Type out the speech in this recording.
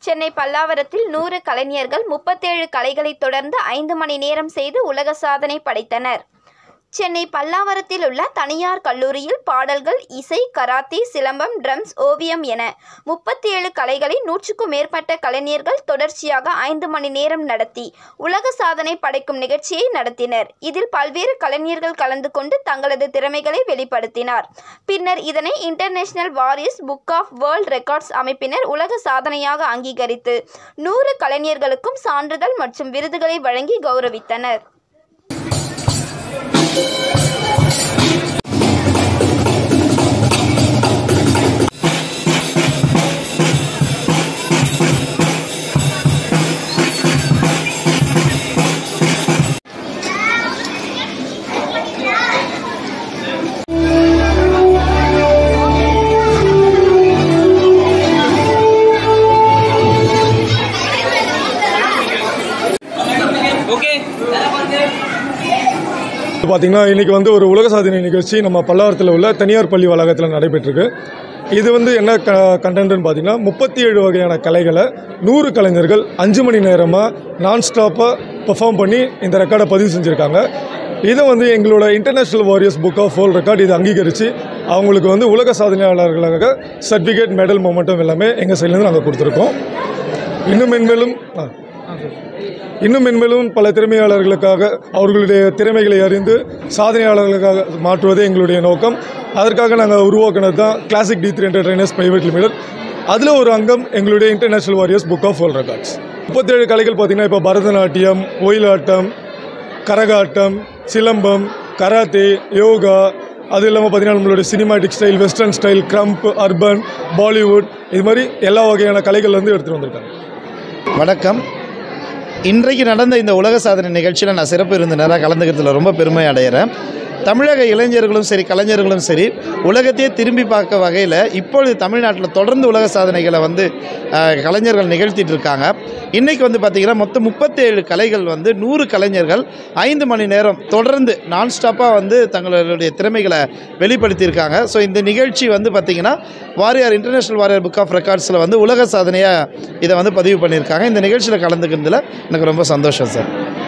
சென்னை பல்லாவரத்தில் நூறு கலைஞர்கள் முப்பத்தேழு கலைகளை தொடர்ந்து ஐந்து மணி நேரம் செய்து உலக சாதனை படைத்தனர் சென்னை பல்லாவரத்தில் உள்ள தனியார் கல்லூரியில் பாடல்கள் இசை கராத்தே சிலம்பம் ட்ரம்ஸ் ஓவியம் என முப்பத்தி ஏழு கலைகளை நூற்றுக்கும் மேற்பட்ட கலைஞர்கள் தொடர்ச்சியாக ஐந்து மணி நேரம் நடத்தி உலக சாதனை படைக்கும் நிகழ்ச்சியை நடத்தினர் இதில் பல்வேறு கலைஞர்கள் கலந்து கொண்டு தங்களது திறமைகளை வெளிப்படுத்தினார் பின்னர் இதனை international warriors book of world records அமைப்பினர் உலக சாதனையாக அங்கீகரித்து நூறு கலைஞர்களுக்கும் சான்றிதழ் மற்றும் விருதுகளை வழங்கி கௌரவித்தனர் ஓகே பார்த்தீங்கன்னா இன்றைக்கி வந்து ஒரு உலக சாதனை நிகழ்ச்சி நம்ம பல்லாவரத்தில் உள்ள தனியார் பள்ளி வளாகத்தில் நடைபெற்றிருக்கு இது வந்து என்ன க கண்டென்ட்னு பார்த்தீங்கன்னா முப்பத்தி ஏழு வகையான கலைகளை நூறு கலைஞர்கள் அஞ்சு மணி நேரமாக நான் ஸ்டாப்பாக பெர்ஃபார்ம் பண்ணி இந்த ரெக்கார்டை பதிவு செஞ்சுருக்காங்க இதை வந்து எங்களோட international warriors book of world record இதை அங்கீகரித்து அவங்களுக்கு வந்து உலக சாதனையாளர்களாக சர்டிஃபிகேட் மெடல் மொமெண்டம் எல்லாமே எங்கள் சைட்லேருந்து நாங்கள் கொடுத்துருக்கோம் இன்னும் மென்மேலும் ஆ இன்னும் மென்மேலும் பல திறமையாளர்களுக்காக அவர்களுடைய திறமைகளை அறிந்து சாதனையாளர்களுக்காக மாற்றுவதே எங்களுடைய நோக்கம் அதற்காக நாங்கள் உருவாக்கினது தான் classic T three entertainers private limited அதில் ஒரு அங்கம் எங்களுடைய international warriors book of world records முப்பத்தேழு கலைகள் பார்த்திங்கன்னா இப்போ பரதநாட்டியம் ஒயிலாட்டம் கரகாட்டம் சிலம்பம் கராத்தே யோகா அது இல்லாமல் பார்த்தீங்கன்னா நம்மளுடைய cinematic style western style krump urban Bollywood இது மாதிரி எல்லா வகையான கலைகள் வந்து எடுத்துகிட்டு வந்திருக்காங்க வணக்கம் இன்றைக்கு நடந்த இந்த உலக சாதனை நிகழ்ச்சியில் நான் சிறப்பு விருந்தினராக கலந்துக்கிறதுல ரொம்ப பெருமை அடைகிறேன் தமிழக இளைஞர்களும் சரி கலைஞர்களும் சரி உலகத்தையே திரும்பி பார்க்க வகையில் இப்பொழுது தமிழ்நாட்டில் தொடர்ந்து உலக சாதனைகளை வந்து அஹ், கலைஞர்கள் நிகழ்த்திட்டு இருக்காங்க இன்றைக்கி வந்து பார்த்திங்கன்னா மொத்தம் முப்பத்தேழு கலைகள் வந்து நூறு கலைஞர்கள் ஐந்து மணி நேரம் தொடர்ந்து நான் ஸ்டாப்பாக வந்து தங்களுடைய திறமைகளை வெளிப்படுத்தியிருக்காங்க ஸோ இந்த நிகழ்ச்சி வந்து பார்த்திங்கன்னா warrior international warrior book of ரெக்கார்ட்ஸில் வந்து உலக சாதனையாக இதை வந்து பதிவு பண்ணியிருக்காங்க இந்த நிகழ்ச்சியில் கலந்துக்கிறதுல எனக்கு ரொம்ப சந்தோஷம் சார்